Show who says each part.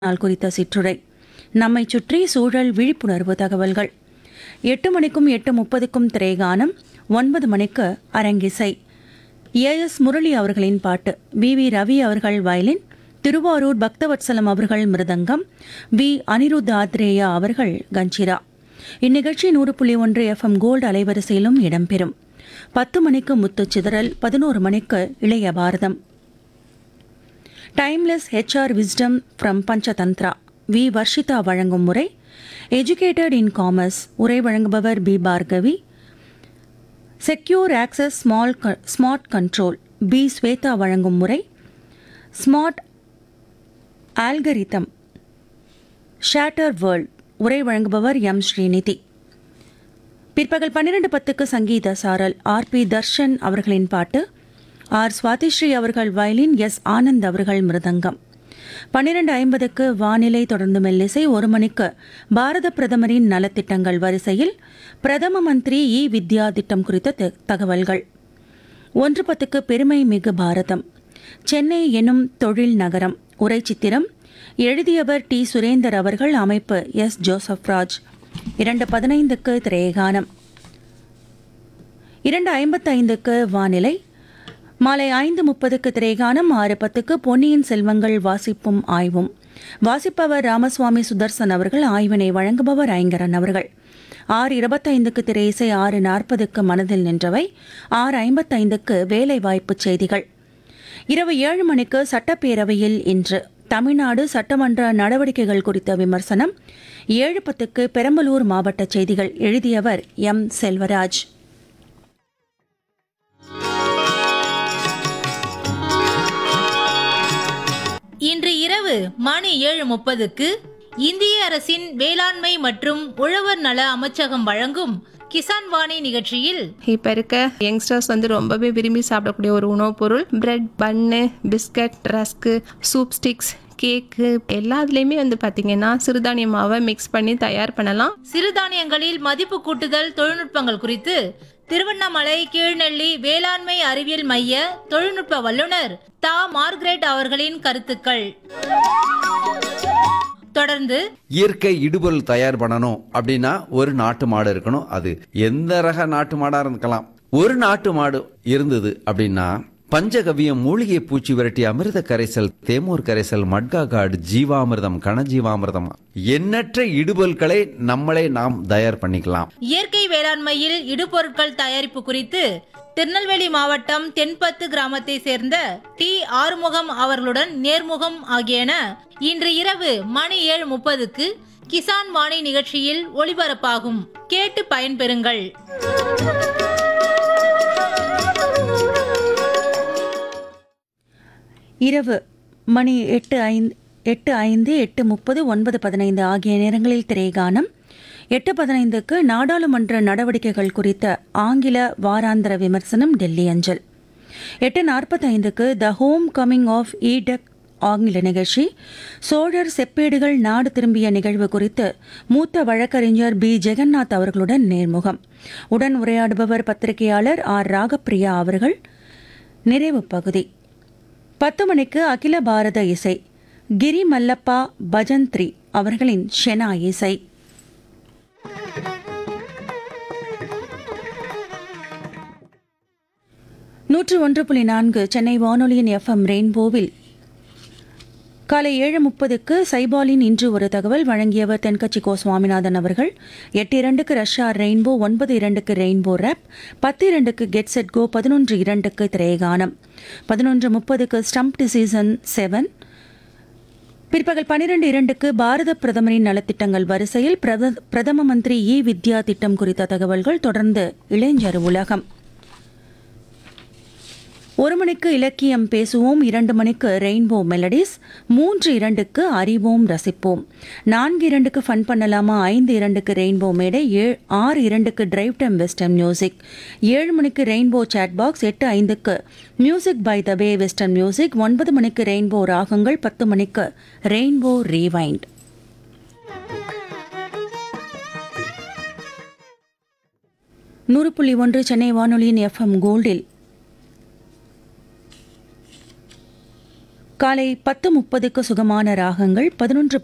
Speaker 1: நாள் குறித்த சிற்றுரை நம்மை சுற்றி சூழல் விழிப்புணர்வு தகவல்கள் எட்டு மணிக்கும் எட்டு முப்பதுக்கும் திரைகானம் ஒன்பது மணிக்கு அரங்கிசை ஏஎஸ் முரளி அவர்களின் பாட்டு வி வி ரவி அவர்கள் வயலின் திருவாரூர் பக்தவத்சலம் அவர்கள் மிருதங்கம் வி அனிருத் ஆத்ரேயா அவர்கள் கஞ்சிரா இந்நிகழ்ச்சி நூறு புள்ளி ஒன்று எஃப்எம் கோல்டு அலைவரிசையிலும் இடம்பெறும் பத்து மணிக்கு முத்துச் சிதறல் பதினோரு மணிக்கு இளைய பாரதம் timeless HR wisdom from Panchatantra V Varshitha வழங்கும் முறை எஜுகேட்டட் இன் காமர்ஸ் உரை வழங்குபவர் P Bhargavi secure access small smart control P Swetha வழங்கும் முறை ஸ்மார்ட் ஆல்கரிதம் ஷேட்டர் வேர்ல்ட் உரை வழங்குபவர் எம் ஸ்ரீநிதி பிற்பகல் பன்னிரண்டு பத்துக்கு சங்கீத சாரல் ஆர் பி தர்ஷன் அவர்களின் பாட்டு ஆர் சுவாதிஸ்ரீ அவர்கள் வயலின் எஸ் ஆனந்த் அவர்கள் மிருதங்கம் பன்னிரண்டு ஐம்பதுக்கு வானிலை தொடர்ந்து மெல்லிசை ஒரு மணிக்கு பாரத பிரதமரின் நலத்திட்டங்கள் வரிசையில் பிரதம மந்திரி இ வித்யா திட்டம் குறித்த த- தகவல்கள் ஒன்று பத்துக்கு பெருமை மிகு பாரதம் சென்னை எனும் தொழில் நகரம் உரை சித்திரம் எழுதியவர் டி சுரேந்தர் அவர்கள் அமைப்பு எஸ் ஜோசப் ராஜ் இரண்டு பதினைந்துக்கு திரேகானம் இரண்டு ஐம்பத்தைந்துக்கு வானிலை மாலை ஐந்து முப்பதுக்கு திரைகானம் ஆறு பத்துக்கு பொன்னியின் செல்வங்கள் வாசிப்பும் ஆய்வும் வாசிப்பவர் ராமசுவாமி சுதர்சன் அவர்கள் ஆய்வினை வழங்குபவர் ஐங்கரன் அவர்கள் ஆறு இருபத்தைந்துக்கு திரை இசை ஆறு நாற்பதுக்கு மனதில் நின்றவை ஆறு ஐம்பத்தைந்துக்கு வேலைவாய்ப்புச் செய்திகள் இரவு ஏழு மணிக்கு சட்டப்பேரவையில் இன்று தமிழ்நாடு சட்டமன்ற நடவடிக்கைகள் குறித்த விமர்சனம் ஏழு பத்துக்கு பெரம்பலூர் மாவட்ட செய்திகள் எழுதியவர் எம் செல்வராஜ்
Speaker 2: இன்று இரவு மணி ஏழு முப்பதுக்கு இந்திய அரசின் வேளாண்மை மற்றும் உழவர் நல அமைச்சகம் வழங்கும் கிசான் வாணி நிகழ்ச்சியில்
Speaker 3: இப்போ இருக்க யங்ஸ்டர்ஸ் வந்து ரொம்பவே விரும்பி சாப்பிடக்கூடிய ஒரு உணவுப் பொருள் bread bun biscuit rusk soup sticks cake எல்லாத்துலேயுமே வந்து பார்த்தீங்கன்னா சிறுதானிய மாவை மிக்ஸ் பண்ணி தயார் பண்ணலாம்
Speaker 2: சிறுதானியங்களில் மதிப்பு கூட்டுதல் தொழில்நுட்பங்கள் குறித்து திருவண்ணாமலை கீழ்நெல்லி வேளாண்மை அறிவியல் மைய தொழில்நுட்ப வல்லுநர் தா மார்க்ரெட் அவர்களின் கருத்துக்கள் தொடர்ந்து
Speaker 4: இயற்கை இடுபொருள் தயார் பண்ணணும் அப்படின்னா ஒரு நாட்டு மாடு இருக்கணும் அது எந்த ரக நாட்டு மாடா இருக்கலாம் ஒரு நாட்டு மாடு இருந்தது அப்படின்னா பஞ்சகவியம் மூலிகை பூச்சி விரட்டி அமிர்த கரைசல் தேமூர் கரைசல் மட்கா காடு ஜீவாமிர்தம் கனஜீவாமிர்தம் எண்ணற்ற இடுபொருட்களை நம்மளே நாம் தயார் பண்ணிக்கலாம்
Speaker 2: இயற்கை வேளாண்மையில் இடுபொருட்கள் தயாரிப்பு குறித்து திருநெல்வேலி மாவட்டம் தென்பத்து கிராமத்தை சேர்ந்த டி ஆறுமுகம் அவர்களுடன் நேர்முகம் ஆகியன இன்று இரவு மணி ஏழு முப்பதுக்கு கிசான் வாணி நிகழ்ச்சியில் ஒளிபரப்பாகும் கேட்டு பயன்பெறுங்கள்
Speaker 1: இரவு மணி எட்டு ஐந்து எட்டு ஐந்து எட்டு முப்பது ஒன்பது பதினைந்து ஆகிய நேரங்களில் திரைகானம் எட்டு பதினைந்துக்கு நாடாளுமன்ற நடவடிக்கைகள் குறித்த ஆங்கில வாராந்திர விமர்சனம் டெல்லி அஞ்சல் எட்டு நாற்பத்தைந்துக்கு த ஹோம் கமிங் ஆஃப் ஈடக் ஆங்கில நிகழ்ச்சி சோழர் செப்பேடுகள் நாடு திரும்பிய நிகழ்வு குறித்து மூத்த வழக்கறிஞர் பி ஜெகநாத் அவர்களுடன் நேர்முகம் உடன் உரையாடுபவர் பத்திரிகையாளர் ஆர் ராகப்பிரியா அவர்கள் நிறைவு பகுதி பத்து மணிக்கு அகில பாரத இசை கிரி மல்லப்பா பஜந்த்ரி அவர்களின் ஷெனா இசை நூற்று ஒன்று புள்ளி நான்கு சென்னை வானொலியின் எஃப்எம் ரெயின்போவில் காலை ஏழு முப்பதுக்கு சைபாலின் இன்று ஒரு தகவல் வழங்கியவர் தென்கட்சி கோ சுவாமிநாதன் அவர்கள் எட்டு இரண்டுக்கு ரஷ்யா ரெயின்போ ஒன்பது இரண்டுக்கு ரெயின்போ ரேப் பத்து இரண்டுக்கு கெட் செட் கோ பதினொன்று இரண்டுக்கு திரையகானம் பதினொன்று முப்பதுக்கு ஸ்டம்ப் டிசீசன் செவன் பிற்பகல் பனிரெண்டு இரண்டுக்கு பாரத பிரதமரின் நலத்திட்டங்கள் வரிசையில் பிரத- பிரதம மந்திரி இ வித்யா திட்டம் குறித்த தகவல்கள் தொடர்ந்து இளைஞர் உலகம் ஒரு மணிக்கு இலக்கியம் பேசுவோம் இரண்டு மணிக்கு ரெயின்போ மெலடிஸ் மூன்று இரண்டுக்கு அறிவோம் ரசிப்போம் நான்கு இரண்டுக்கு ஃபன் பண்ணலாமா ஐந்து இரண்டுக்கு ரெயின்போ மேடை ஏழு ஆறு இரண்டுக்கு டிரைவ் டைம் வெஸ்டர்ன் மியூசிக் ஏழு மணிக்கு ரெயின்போ சாட் பாக்ஸ் எட்டு ஐந்துக்கு music by the way western music ஒன்பது மணிக்கு ரெயின்போ ராகங்கள் பத்து மணிக்கு ரெயின்போ ரீவைண்ட் நூறு புள்ளி ஒன்று சென்னை வானொலியின் எஃப்எம் கோல்டில் காலை பத்து முப்பதுக்கு சுகமான ராகங்கள் பதினொன்று